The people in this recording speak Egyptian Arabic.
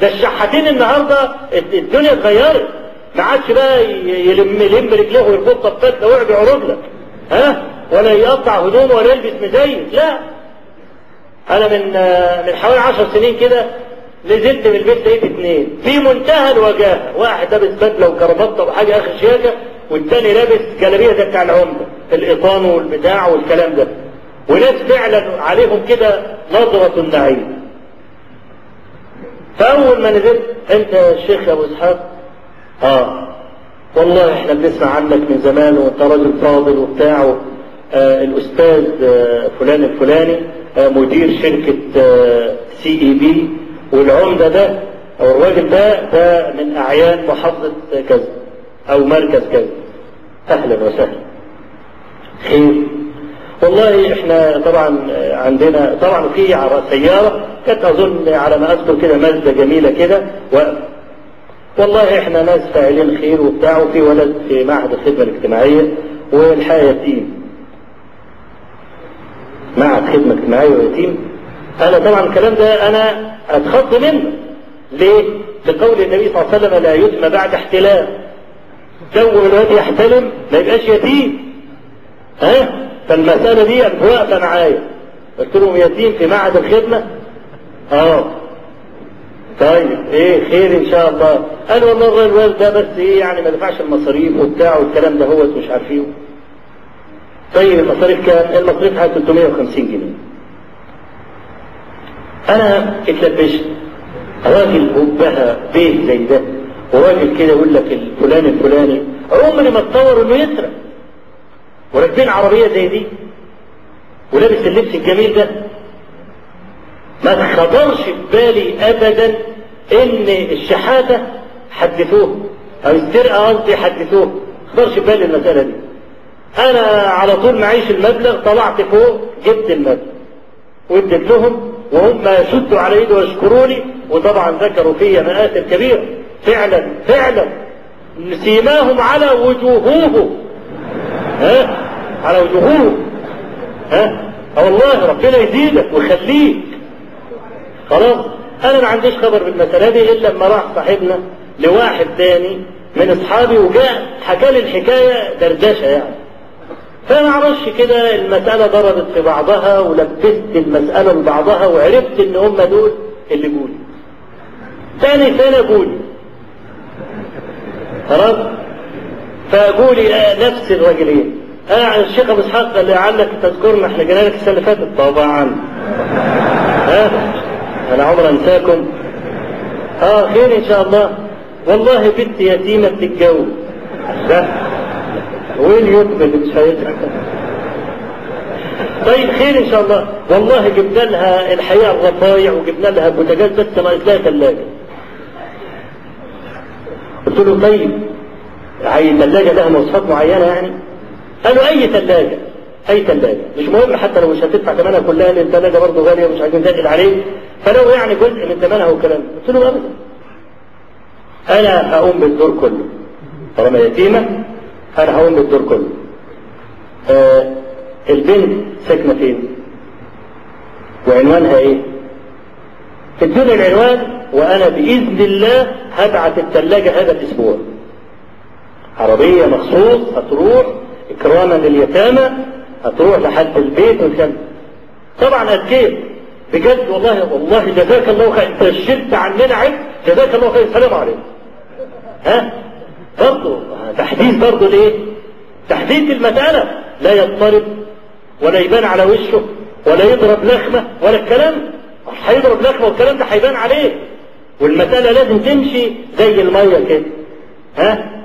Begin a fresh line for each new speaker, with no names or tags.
ده الشحاتين النهارده الدنيا اتغيرت ما عادش بقى يلم يلم رجليه ويربطها بفتله ويقعد يعرض لك ها ولا يقطع هدومه ولا يلبس مزين لا انا من من حوالي عشر سنين كده نزلت من البيت لقيت اثنين في منتهى الوجاهه واحد لابس بدله وكرافته وحاجه اخر شياكه والتاني لابس جلابيه زي بتاع العمده الايطان والبتاع والكلام ده وناس فعلا عليهم كده نظره النعيم فاول ما نزلت انت يا شيخ يا ابو اسحاق اه والله احنا بنسمع عنك من زمان وانت راجل فاضل وبتاع آه الاستاذ آه فلان الفلاني آه مدير شركه سي اي بي والعمده ده او الراجل ده ده من اعيان محافظه كذا او مركز كذا اهلا وسهلا خير والله احنا طبعا عندنا طبعا في سياره كانت اظن على ما اذكر كده مازدا جميله كده و والله احنا ناس فاعلين خير وبتاع وفي ولد في معهد الخدمه الاجتماعيه والحقيقه يتيم معهد خدمه اجتماعيه ويتيم انا طبعا الكلام ده انا اتخض منه ليه؟ لقول النبي صلى الله عليه وسلم لا يتم بعد احتلام جو الواد يحتلم ما يبقاش يتيم ها فالمسألة دي واقفة معايا قلت لهم يتيم في معهد الخدمة اه طيب ايه خير ان شاء الله قال والله الوالد ده بس ايه يعني ما دفعش المصاريف وبتاع والكلام ده هو مش عارفين طيب المصاريف كام؟ المصاريف حوالي 350 جنيه انا اتلبشت راجل هبها بيه زي ده وراجل كده يقول لك الفلان الفلاني عمري ما اتصور انه يسرق وراكبين عربيه زي دي ولابس اللبس الجميل ده ما خطرش في بالي ابدا ان الشحاته حدثوه او السرقه قصدي حدثوه ما خطرش في بالي المساله دي انا على طول معيش المبلغ طلعت فوق جبت المبلغ واديت لهم وهم شدوا على ايدي ويشكروني وطبعا ذكروا فيا مآثر كبيره فعلا فعلا سيماهم على وجوههم ها على وجوههم ها اه والله ربنا يزيدك ويخليك خلاص انا ما عنديش خبر بالمساله دي الا لما راح صاحبنا لواحد تاني من اصحابي وجاء حكى لي الحكايه دردشه يعني فما اعرفش كده المساله ضربت في بعضها ولبست المساله لبعضها وعرفت ان هم دول اللي جولي تاني سنه جولي خلاص فقولي آه نفس الرجلين آه الشيخ ابو اسحاق قال لعلك تذكرنا احنا جينا لك السنه اللي فاتت طبعا ها آه انا عمر انساكم اه خير ان شاء الله والله بنت يتيمه بتتجوز ده واليتم اللي مش هيترك طيب خير ان شاء الله والله جبنا لها الحقيقه الرفايع وجبنا لها بوتاجاز بس ناقص لها ثلاجه قلت له طيب عايز ثلاجة لها مواصفات معينة يعني؟ قالوا أي ثلاجة أي ثلاجة مش مهم حتى لو مش هتدفع ثمنها كلها لأن الثلاجة برضه غالية ومش عايزين نزقل عليه فلو يعني جزء من ثمنها والكلام قلت له أبدا أنا هقوم بالدور كله طالما يتيمة أنا هقوم بالدور كله آه البنت ساكنة فين؟ وعنوانها إيه؟ ادوني العنوان وأنا بإذن الله هبعت الثلاجة هذا الأسبوع عربية مخصوص هتروح إكراما لليتامى هتروح لحد البيت والكلام طبعا أكيد بجد والله والله جزاك الله خير أنت شلت عننا عيب جزاك الله خير السلام عليكم ها برضه تحديث برضه ليه؟ تحديث المسألة لا يضطرب ولا يبان على وشه ولا يضرب لخمة ولا الكلام هيضرب لخمة والكلام ده هيبان عليه والمسألة لازم تمشي زي المية كده ها